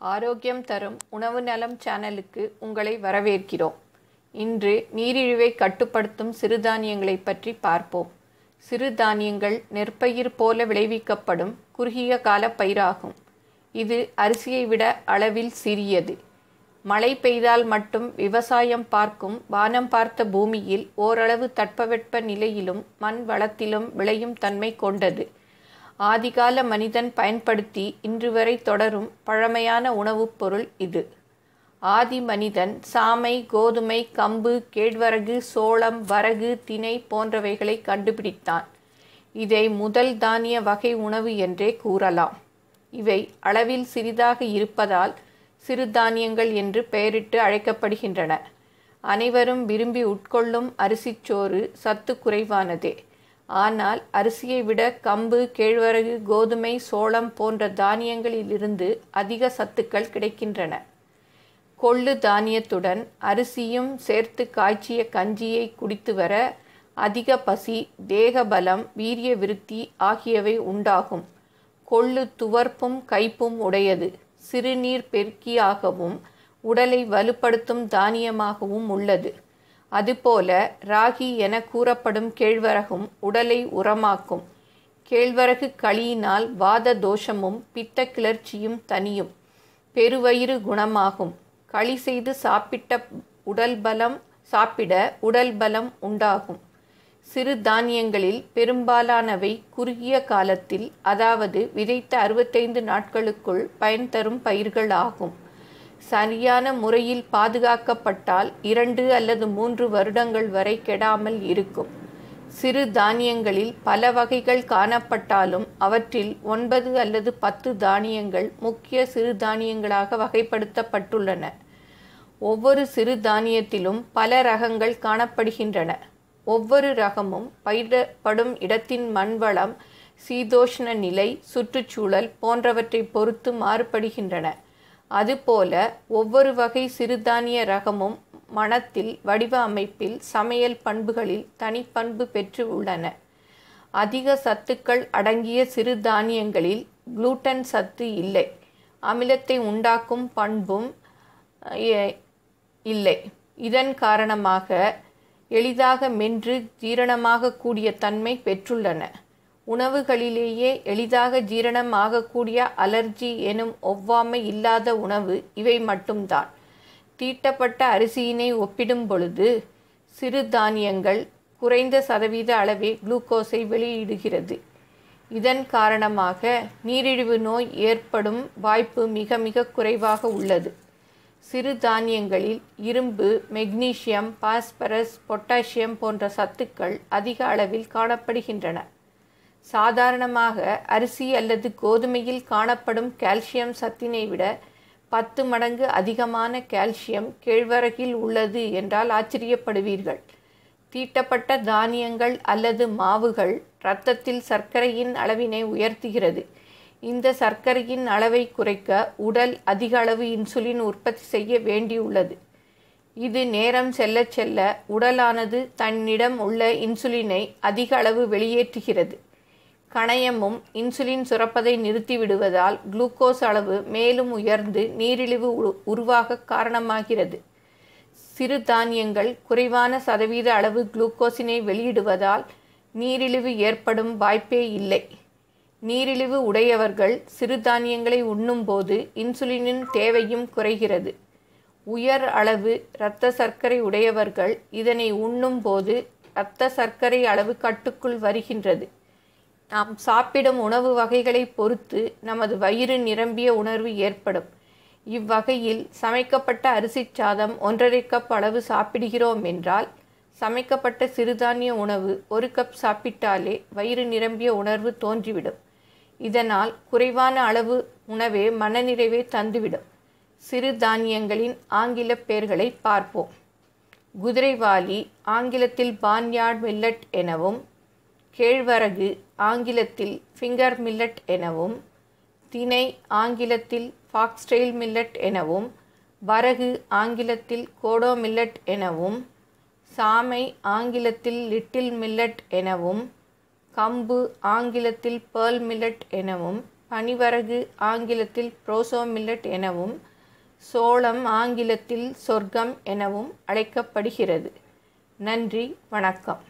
ஆரோக்கியம் தரும் உணவு நலம் சேனலுக்கு உங்களை வரவேற்கிறோம் இன்று நீரிழிவை கட்டுப்படுத்தும் சிறுதானியங்களை பற்றி பார்ப்போம் சிறுதானியங்கள் நெற்பயிர் போல விளைவிக்கப்படும் குறுகிய கால பயிராகும் இது அரிசியை விட அளவில் சிறியது மழை பெய்தால் மட்டும் விவசாயம் பார்க்கும் வானம் பார்த்த பூமியில் ஓரளவு தட்பவெட்ப நிலையிலும் மண் வளத்திலும் விளையும் தன்மை கொண்டது ஆதிகால மனிதன் பயன்படுத்தி இன்று வரை தொடரும் பழமையான உணவுப் பொருள் இது ஆதி மனிதன் சாமை கோதுமை கம்பு கேழ்வரகு சோளம் வரகு திணை போன்றவைகளை கண்டுபிடித்தான் இதை முதல் தானிய வகை உணவு என்றே கூறலாம் இவை அளவில் சிறிதாக இருப்பதால் சிறுதானியங்கள் என்று பெயரிட்டு அழைக்கப்படுகின்றன அனைவரும் விரும்பி உட்கொள்ளும் அரிசிச்சோறு சத்து குறைவானதே ஆனால் அரிசியை விட கம்பு கேழ்வரகு கோதுமை சோளம் போன்ற தானியங்களிலிருந்து அதிக சத்துக்கள் கிடைக்கின்றன கொள்ளு தானியத்துடன் அரிசியும் சேர்த்து காய்ச்சிய கஞ்சியை குடித்து வர அதிக பசி தேக பலம் வீரிய விருத்தி ஆகியவை உண்டாகும் கொள்ளு துவர்ப்பும் கைப்பும் உடையது சிறுநீர் பெருக்கியாகவும் உடலை வலுப்படுத்தும் தானியமாகவும் உள்ளது அதுபோல ராகி என கூறப்படும் கேழ்வரகும் உடலை உரமாக்கும் கேழ்வரகு களியினால் வாத தோஷமும் பித்த கிளர்ச்சியும் தனியும் பெருவயிறு குணமாகும் களி செய்து சாப்பிட்ட உடல் பலம் சாப்பிட உடல் பலம் உண்டாகும் சிறு தானியங்களில் பெரும்பாலானவை குறுகிய காலத்தில் அதாவது விதைத்த அறுபத்தைந்து நாட்களுக்குள் பயன் தரும் பயிர்கள் ஆகும் சரியான முறையில் பாதுகாக்கப்பட்டால் இரண்டு அல்லது மூன்று வருடங்கள் வரை கெடாமல் இருக்கும் சிறு தானியங்களில் பல வகைகள் காணப்பட்டாலும் அவற்றில் ஒன்பது அல்லது பத்து தானியங்கள் முக்கிய சிறு தானியங்களாக வகைப்படுத்தப்பட்டுள்ளன ஒவ்வொரு சிறு தானியத்திலும் பல ரகங்கள் காணப்படுகின்றன ஒவ்வொரு ரகமும் பயிரப்படும் இடத்தின் மண்வளம் சீதோஷ்ண நிலை சுற்றுச்சூழல் போன்றவற்றை பொறுத்து மாறுபடுகின்றன அதுபோல ஒவ்வொரு வகை சிறுதானிய ரகமும் மணத்தில் வடிவ அமைப்பில் சமையல் பண்புகளில் தனிப்பண்பு பெற்று உள்ளன அதிக சத்துக்கள் அடங்கிய சிறுதானியங்களில் குளூட்டன் சத்து இல்லை அமிலத்தை உண்டாக்கும் பண்பும் இல்லை இதன் காரணமாக எளிதாக மென்று ஜீரணமாக கூடிய தன்மை பெற்றுள்ளன உணவுகளிலேயே எளிதாக ஜீரணம் ஆகக்கூடிய அலர்ஜி எனும் ஒவ்வாமை இல்லாத உணவு இவை மட்டும்தான் தீட்டப்பட்ட அரிசியினை ஒப்பிடும் பொழுது சிறு தானியங்கள் குறைந்த சதவீத அளவே குளுக்கோஸை வெளியிடுகிறது இதன் காரணமாக நீரிழிவு நோய் ஏற்படும் வாய்ப்பு மிக மிக குறைவாக உள்ளது சிறு தானியங்களில் இரும்பு மெக்னீசியம் பாஸ்பரஸ் பொட்டாசியம் போன்ற சத்துக்கள் அதிக அளவில் காணப்படுகின்றன சாதாரணமாக அரிசி அல்லது கோதுமையில் காணப்படும் கால்சியம் சத்தினை விட பத்து மடங்கு அதிகமான கால்சியம் கேழ்வரகில் உள்ளது என்றால் ஆச்சரியப்படுவீர்கள் தீட்டப்பட்ட தானியங்கள் அல்லது மாவுகள் இரத்தத்தில் சர்க்கரையின் அளவினை உயர்த்துகிறது இந்த சர்க்கரையின் அளவை குறைக்க உடல் அதிக அளவு இன்சுலின் உற்பத்தி செய்ய வேண்டியுள்ளது இது நேரம் செல்ல செல்ல உடலானது தன்னிடம் உள்ள இன்சுலினை அதிக அளவு வெளியேற்றுகிறது கணையமும் இன்சுலின் சுரப்பதை நிறுத்திவிடுவதால் குளுக்கோஸ் அளவு மேலும் உயர்ந்து நீரிழிவு உருவாக காரணமாகிறது சிறு தானியங்கள் குறைவான சதவீத அளவு குளுக்கோஸினை வெளியிடுவதால் நீரிழிவு ஏற்படும் வாய்ப்பே இல்லை நீரிழிவு உடையவர்கள் சிறுதானியங்களை உண்ணும்போது இன்சுலினின் தேவையும் குறைகிறது உயர் அளவு இரத்த சர்க்கரை உடையவர்கள் இதனை உண்ணும்போது இரத்த சர்க்கரை அளவு கட்டுக்குள் வருகின்றது நாம் சாப்பிடும் உணவு வகைகளை பொறுத்து நமது வயிறு நிரம்பிய உணர்வு ஏற்படும் இவ்வகையில் சமைக்கப்பட்ட அரிசி சாதம் ஒன்றரை கப் அளவு சாப்பிடுகிறோம் என்றால் சமைக்கப்பட்ட சிறுதானிய உணவு ஒரு கப் சாப்பிட்டாலே வயிறு நிரம்பிய உணர்வு தோன்றிவிடும் இதனால் குறைவான அளவு உணவே மனநிறைவை தந்துவிடும் சிறு தானியங்களின் ஆங்கில பெயர்களை பார்ப்போம் குதிரைவாலி ஆங்கிலத்தில் பான்யார்ட் மில்லட் எனவும் கேழ்வரகு ஆங்கிலத்தில் ஃபிங்கர் மில்லட் எனவும் தினை ஆங்கிலத்தில் ஃபாக்ஸ்டெயில் மில்லட் எனவும் வரகு ஆங்கிலத்தில் கோடோ மில்லட் எனவும் சாமை ஆங்கிலத்தில் லிட்டில் மில்லட் எனவும் கம்பு ஆங்கிலத்தில் பேர்ல் மில்லட் எனவும் பனிவரகு ஆங்கிலத்தில் ப்ரோசோ மில்லட் எனவும் சோளம் ஆங்கிலத்தில் சொர்க்கம் எனவும் அழைக்கப்படுகிறது நன்றி வணக்கம்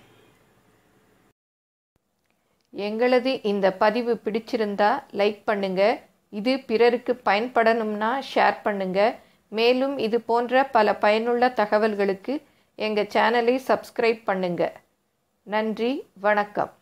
எங்களது இந்த பதிவு பிடிச்சிருந்தா லைக் பண்ணுங்க இது பிறருக்கு பயன்படணும்னா ஷேர் பண்ணுங்க மேலும் இது போன்ற பல பயனுள்ள தகவல்களுக்கு எங்கள் சேனலை சப்ஸ்கிரைப் பண்ணுங்க நன்றி வணக்கம்